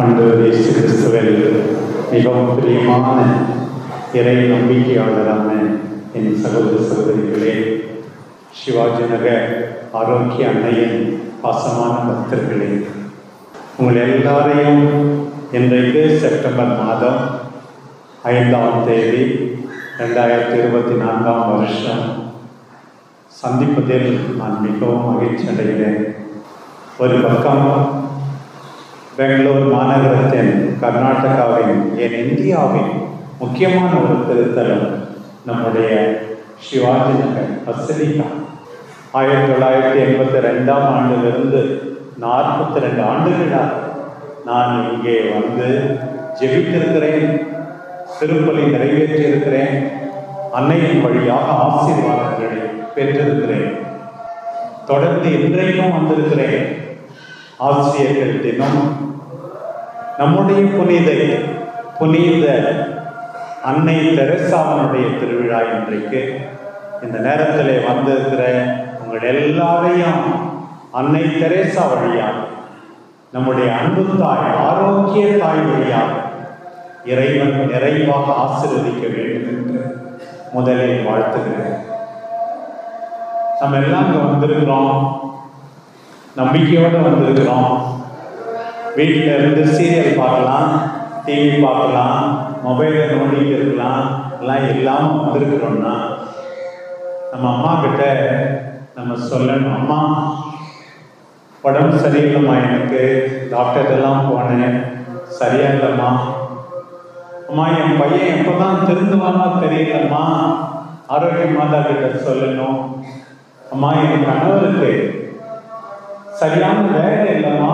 ஆண்டவர் இயேசு கிறிஸ்துவில் மிகவும் பிரியமான இறை நம்பிக்கையாளரான என் சகோதர சகோதரிகளே சிவாஜி நகர் ஆரோக்கிய அன்னையின் பாசமான பக்தர்களே உங்கள் எல்லாரையும் இன்றைக்கு செப்டம்பர் மாதம் ஐந்தாம் தேதி ரெண்டாயிரத்தி இருபத்தி நான்காம் வருஷம் சந்திப்பதில் நான் மிகவும் மகிழ்ச்சி அடைகிறேன் ஒரு பக்கம் பெங்களூர் மாநகரத்தின் கர்நாடகாவின் என் இந்தியாவின் முக்கியமான ஒரு திருத்தலம் நம்முடைய சிவாஜி நகர் பசிலிகா ஆயிரத்தி தொள்ளாயிரத்தி எண்பத்தி ரெண்டாம் ஆண்டிலிருந்து நாற்பத்தி ரெண்டு ஆண்டுகளாக நான் இங்கே வந்து ஜெபித்திருக்கிறேன் திருப்பலி நிறைவேற்றியிருக்கிறேன் அன்னையின் வழியாக ஆசீர்வாதங்களை பெற்றிருக்கிறேன் தொடர்ந்து இன்றைக்கும் வந்திருக்கிறேன் ஆசிரியர்கள் தினம் நம்முடைய புனிதை புனித அன்னை தெரசாவனுடைய திருவிழா இன்றைக்கு இந்த நேரத்தில் வந்திருக்கிற உங்கள் எல்லாரையும் அன்னை தெரேசா வழியாக நம்முடைய அன்பு தாய் ஆரோக்கிய தாய் வழியாக இறைவன் நிறைவாக ஆசீர்வதிக்க வேண்டும் என்று முதலில் வாழ்த்துகிறேன் நம்ம எல்லாம் இங்க வந்திருக்கிறோம் நம்பிக்கையோடு வந்திருக்கிறோம் வீட்டில் இருந்து சீரியல் பார்க்கலாம் டிவி பார்க்கலாம் மொபைலை நோண்டிட்டு இருக்கலாம் எல்லாம் இல்லாமல் வந்திருக்கிறோம்னா நம்ம அம்மா கிட்ட நம்ம சொல்லணும் அம்மா உடம்பு சரியில்லைம்மா எனக்கு டாக்டர் எல்லாம் போனேன் சரியா இல்லைம்மா அம்மா என் பையன் எப்போதான் திருந்துவானோ தெரியலம்மா ஆரோக்கிய மாதா கிட்ட சொல்லணும் அம்மா என் கணவருக்கு சரியான வேலை இல்லைம்மா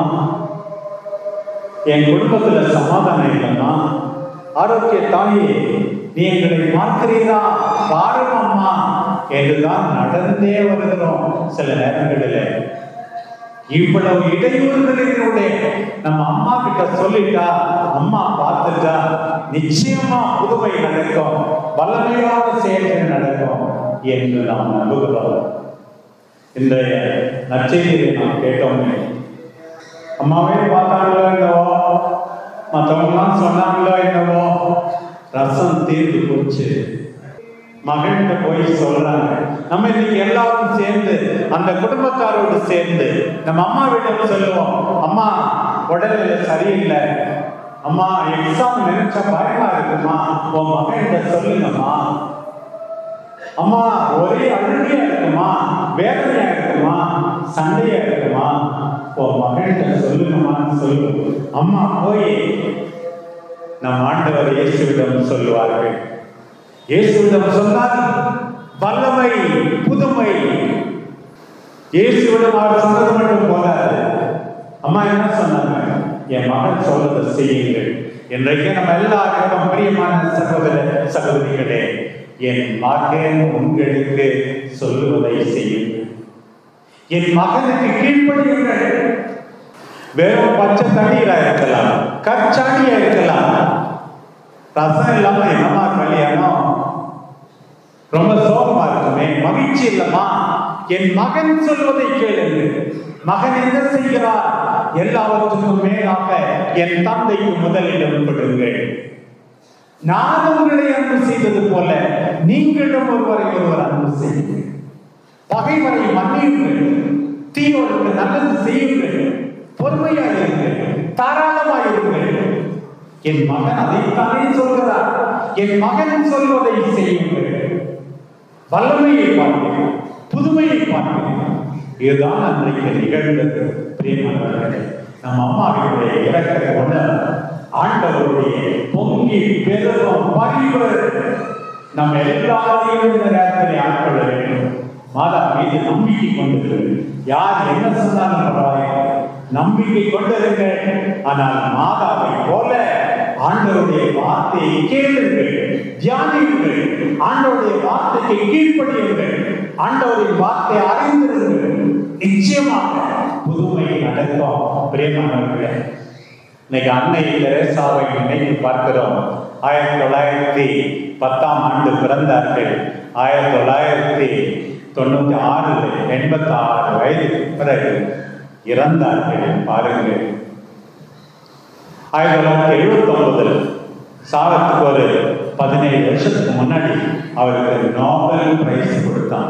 என் குடும்பத்துல சமாதானம் இல்லைம்மா ஆரோக்கிய தாயே நீ எங்களை பார்க்கிறீரா பாரும் அம்மா என்றுதான் நடந்தே வருகிறோம் சில நேரங்களில் இவ்வளவு இடையூறுகளினுடைய நம்ம அம்மா கிட்ட சொல்லிட்டா அம்மா பார்த்துட்டா நிச்சயமா புதுமை நடக்கும் வல்லமையான செயல்கள் நடக்கும் என்று நாம் நம்புகிறோம் இன்றைய நற்செய்தியை நாம் கேட்டோமே அம்மாவே பார்த்தாங்களோ என்னவோ மற்றவங்களாம் சொன்னாங்களோ என்னவோ ரசம் தீர்ந்து போச்சு மகன்கிட்ட போய் சொல்றாங்க நம்ம இன்னைக்கு எல்லாரும் சேர்ந்து அந்த குடும்பத்தாரோடு சேர்ந்து நம்ம அம்மா வீட்டில் சொல்லுவோம் அம்மா உடல்நிலை சரியில்லை அம்மா எக்ஸாம் நினைச்சா பயமா இருக்குமா உன் மகன்கிட்ட சொல்லுங்கம்மா அம்மா ஒரே அழுகையா இருக்குமா வேதனையா இருக்குமா சண்டையா இருக்குமா உன் மகன்கிட்ட சொல்லுங்கம்மான்னு சொல்லு அம்மா போய் நம் ஆண்டவர் இயேசுவிடம் சொல்லுவார்கள் இயேசுவிடம் சொன்னால் வல்லமை புதுமை இயேசுவிடம் அவர் சொன்னது மட்டும் போதாது அம்மா என்ன சொன்னாங்க என் மகன் சொல்றதை செய்யுங்கள் இன்றைக்கு நம்ம எல்லாருக்கும் பிரியமான சகோதர சகோதரிகளே என் மகன் உங்களுக்கு சொல்லுவதை செய்யுங்கள் என் மகனுக்கு கீழ்ப்படியுங்கள் வெறும் பச்சை தண்ணீரா இருக்கலாம் கச்சாடியா இருக்கலாம் ரசம் இல்லாம என்னமா கல்யாணம் ரொம்ப சோகமா இருக்குமே மகிழ்ச்சி இல்லம்மா என் மகன் சொல்வதை கேளுங்கள் மகன் என்ன செய்கிறார் எல்லாவற்றுக்கும் மேலாக என் தந்தைக்கு முதலிடம் கொடுங்கள் நான் உங்களை அன்பு செய்தது போல நீங்களும் ஒருவரை ஒருவர் அன்பு செய்யுங்கள் பகைவரை மன்னியுங்கள் தீயோருக்கு நல்லது செய்யுங்கள் பொறுமையாயிருங்கள் தாராளமாயிருங்கள் என் மகன் அதைத்தானே சொல்கிறார் என் மகன் சொல்வதை செய்யுங்கள் வல்லமையை பார்க்கிறேன் புதுமையை பார்க்கிறேன் இதுதான் அன்றைக்கு நிகழ்ந்தது பிரியமானவர்களே நம் அம்மாவினுடைய இறக்கத்தை கொண்ட ஆண்டவருடைய பொங்கி பெருகும் பரிவு நம்ம எல்லாரையும் இந்த நேரத்தில் ஆட்கொள்ள வேண்டும் மாதா மீது நம்பிக்கை கொண்டிருக்கிறது யார் என்ன சொன்னாலும் பரவாயில்லை நம்பிக்கை கொண்டிருங்கள் ஆனால் மாதாவை போல ஆண்டவருடைய வார்த்தையை கேளுங்கள் தியானியுங்கள் ஆண்டவருடைய வார்த்தைக்கு கீழ்ப்படியுங்கள் ஆண்டவரின் வார்த்தை அறிந்திருங்கள் நிச்சயமாக புதுமை நடக்கும் பிரியமானவர்களே இன்னைக்கு அன்னை தெரேசாவை நினைத்து பார்க்கிறோம் ஆயிரத்தி தொள்ளாயிரத்தி பத்தாம் ஆண்டு பிறந்தார்கள் ஆயிரத்தி தொள்ளாயிரத்தி தொண்ணூத்தி ஆறுல எண்பத்தி ஆறு வயது பிறகு இறந்தார்கள் பாருங்கள் ஆயிரத்தி தொள்ளாயிரத்தி எழுபத்தி ஒன்பதுல சாவத்துக்கு ஒரு பதினேழு வருஷத்துக்கு முன்னாடி அவருக்கு நோபல் பிரைஸ் கொடுத்தாங்க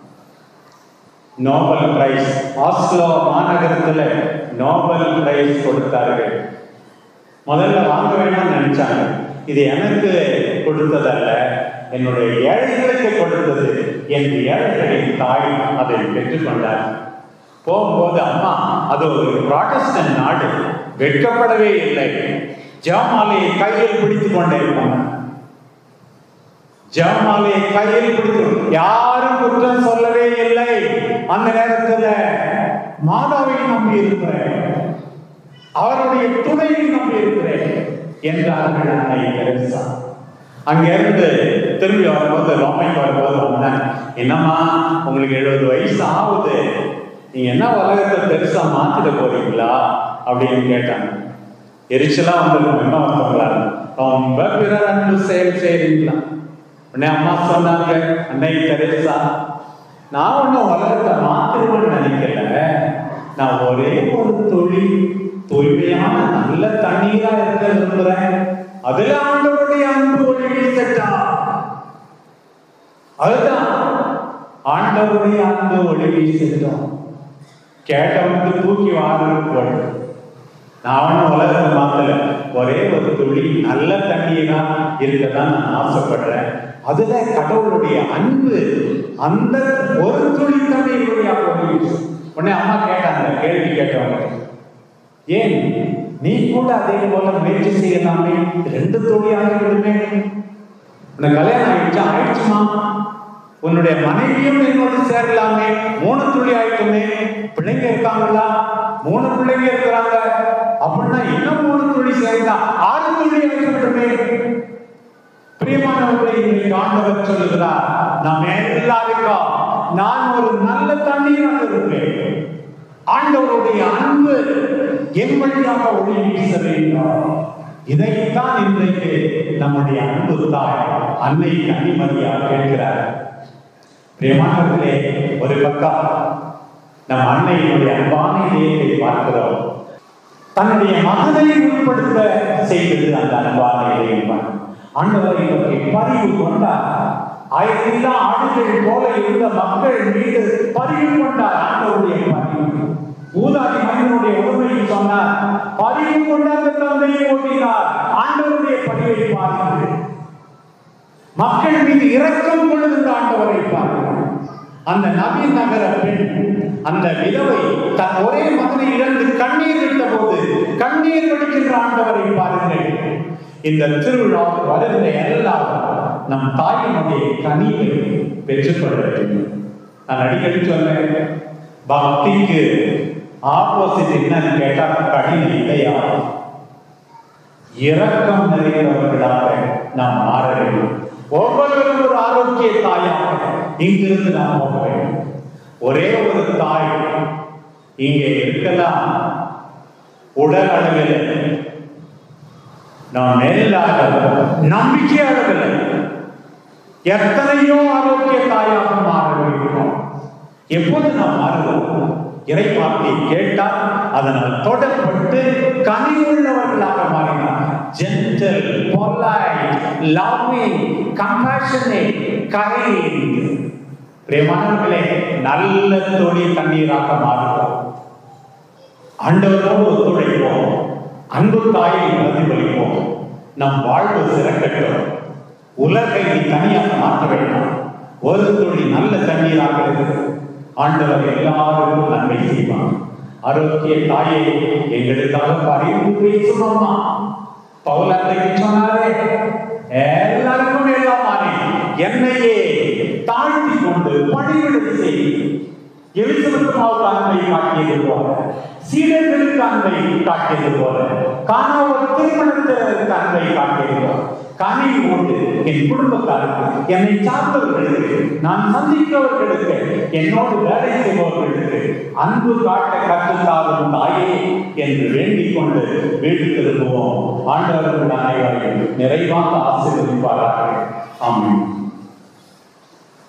நோபல் பிரைஸ் ஆஸ்லோ மாநகரத்துல நோபல் பிரைஸ் கொடுத்தார்கள் முதல்ல வாங்க வேண்டாம்னு நினைச்சாங்க இது எனக்கு கொடுத்ததல்ல என்னுடைய ஏழைகளுக்கு கொடுத்தது என் ஏழைகளின் தாய் அதை பெற்றுக்கொண்டார் போகும்போது அம்மா அது ஒரு ப்ராட்டஸ்டன்ட் நாடு வெட்கப்படவே இல்லை ஜெபமாலையை கையில் பிடித்துக் கொண்டே போனார் ஜெபமாலையை கையில் பிடித்து யாரும் குற்றம் சொல்லவே இல்லை அந்த நேரத்துல மாதாவை நம்பி இருக்கிறேன் அவருடைய துணையை நம்பி இருக்கிறேன் என்றார்கள் அன்னை தெரசா அங்கிருந்து திரும்பி வரும்போது ரோமைக்கு வரும்போது வந்தேன் என்னம்மா உங்களுக்கு எழுபது வயசு ஆகுது நீங்க என்ன உலகத்தை பெருசா மாத்திட போறீங்களா அப்படின்னு கேட்டாங்க எரிச்சலா வந்திருக்கும் என்ன வந்தவங்களா ரொம்ப பிறர் அன்பு செயல் செய்றீங்களா உடனே அம்மா சொன்னாங்க அன்னை தெரசா நான் ஒன்றும் உலகத்தை மாத்திருவேன்னு நினைக்கல நான் ஒரே ஒரு தொழில் தூய்மையான நல்ல தண்ணீரா இருக்க விரும்புறேன் அதுல ஆண்டவருடைய அன்பு ஒளி வீசட்டா அதுதான் ஆண்டவருடைய அன்பு ஒளி வீசட்டும் கேட்டவனுக்கு தூக்கி வாங்க நான் ஒன்றும் உலகத்தை மாத்தல ஒரே ஒரு துளி நல்ல தண்ணீரா இருக்கதான் நான் ஆசைப்படுறேன் அதுல கடவுளுடைய அன்பு அந்த ஒரு துளி தண்ணீர் வழியாக ஒளி வீசும் உடனே அம்மா கேட்டாங்க கேள்வி கேட்டவங்க ஏன் நீ கூட அதே போல முயற்சி செய்யலாமே ரெண்டு தொழிலாக விடுமே உனக்கு கல்யாணம் ஆயிடுச்சா ஆயிடுச்சுமா உன்னுடைய மனைவியும் என்னோடு சேரலாமே மூணு துளி ஆயிட்டுமே பிள்ளைங்க இருக்காங்களா மூணு பிள்ளைங்க இருக்கிறாங்க அப்படின்னா இன்னும் மூணு துளி சேர்ந்தா ஆறு துளி ஆயிட்டுமே பிரியமானவர்களை இன்னைக்கு ஆண்டவர் சொல்லுகிறார் நாம் எல்லாருக்கும் நான் ஒரு நல்ல தண்ணீராக இருப்பேன் ஆண்டவருடைய அன்பு என் வழியாக ஒளி வீச வேண்டும் இதைத்தான் இன்றைக்கு நம்முடைய அன்பு தாய் அன்னை கன்னிமரியா கேட்கிறார் பிரியமானவர்களே ஒரு பக்கம் நம் அன்னையினுடைய அன்பான இதயத்தை பார்க்கிறோம் தன்னுடைய மகனை உட்படுத்த செய்தது அந்த அன்பான இதயம் ஆண்டவரை பற்றி பரிவு கொண்டார் ஆயிரத்தில்லா ஆடுகள் போல இருந்த மக்கள் மீது பரிவு கொண்டார் ஆண்டவருடைய பரிவு ஊதாதி மனிதனுடைய உண்மையை சொன்னார் பரிவு கொண்ட அந்த தந்தையை ஓட்டினார் ஆண்டவருடைய பரிவை பாருங்கள் மக்கள் மீது இரக்கம் கொள்ளுகின்ற ஆண்டவரை பாருங்கள் அந்த நபி நகர பெண் அந்த விதவை தன் ஒரே மகனை இழந்து கண்ணீர் விட்ட போது கண்ணீர் வடிக்கின்ற ஆண்டவரை பாருங்கள் இந்த திருவிழா வருகிற எல்லாரும் நம் தாயினுடைய கனிவை பெற்றுக்கொள்ள வேண்டும் நான் அடிக்கடி சொன்னேன் பக்திக்கு ஆப்போசிட் என்னன்னு கேட்டா கடினம் இல்லையா இரக்கம் நிறைந்தவர்களாக நாம் மாற வேண்டும் ஒவ்வொருவரும் ஒரு ஆரோக்கிய தாயாக இங்கிருந்து நாம் போக வேண்டும் ஒரே ஒரு தாய் இங்கே இருக்கலாம் உடல் அளவில் நாம் மேலாக நம்பிக்கை அளவில் எத்தனையோ ஆரோக்கிய தாயாக மாற வேண்டும் எப்போது நாம் மாறுவோம் இறை வார்த்தையை கேட்டால் அதனால் தொடப்பட்டு கனிவுள்ளவர்களாக மாறினார் gentle polite loving compassionate kind பிரேமானவர்களே நல்ல தொழில் தண்ணீராக மாறுவோம் ஆண்டவரோடு ஒத்துழைப்போம் அன்பு தாயை பிரதிபலிப்போம் நம் வாழ்வு சிறக்கட்டும் உலகை நீ தனியாக மாற்ற வேண்டாம் ஒரு துளி நல்ல தண்ணீராக இருக்குது ஆண்டவர் எல்லாருக்கும் நன்மை செய்வார் ஆரோக்கிய தாயை எங்களுக்காக பரிந்து பேசுவோமா பவுலத்தைக்கு சொன்னாரே எல்லாருக்கும் எல்லாம் மாறி என்னையே தாழ்த்தி கொண்டு பணிவிடை செய்து எலிசபெத்துமாவுக்கு அன்பை காட்டியது போல சீடர்களுக்கு அன்பை காட்டியது போல காணாமல் திருமணத்தினருக்கு அன்பை காட்டியது போல கனி உண்டு என் குடும்பத்தாருக்கு என்னை சார்ந்தவர்களுக்கு நான் சந்திக்கிறவர்களுக்கு என்னோடு வேலை செய்பவர்களுக்கு அன்பு காட்ட கற்றுத்தாரும் தாயே என்று வேண்டிக் கொண்டு வீடு திரும்புவோம் ஆண்டவர்கள் அனைவரையும் நிறைவாக ஆசீர்வதிப்பார்கள் ஆமாம்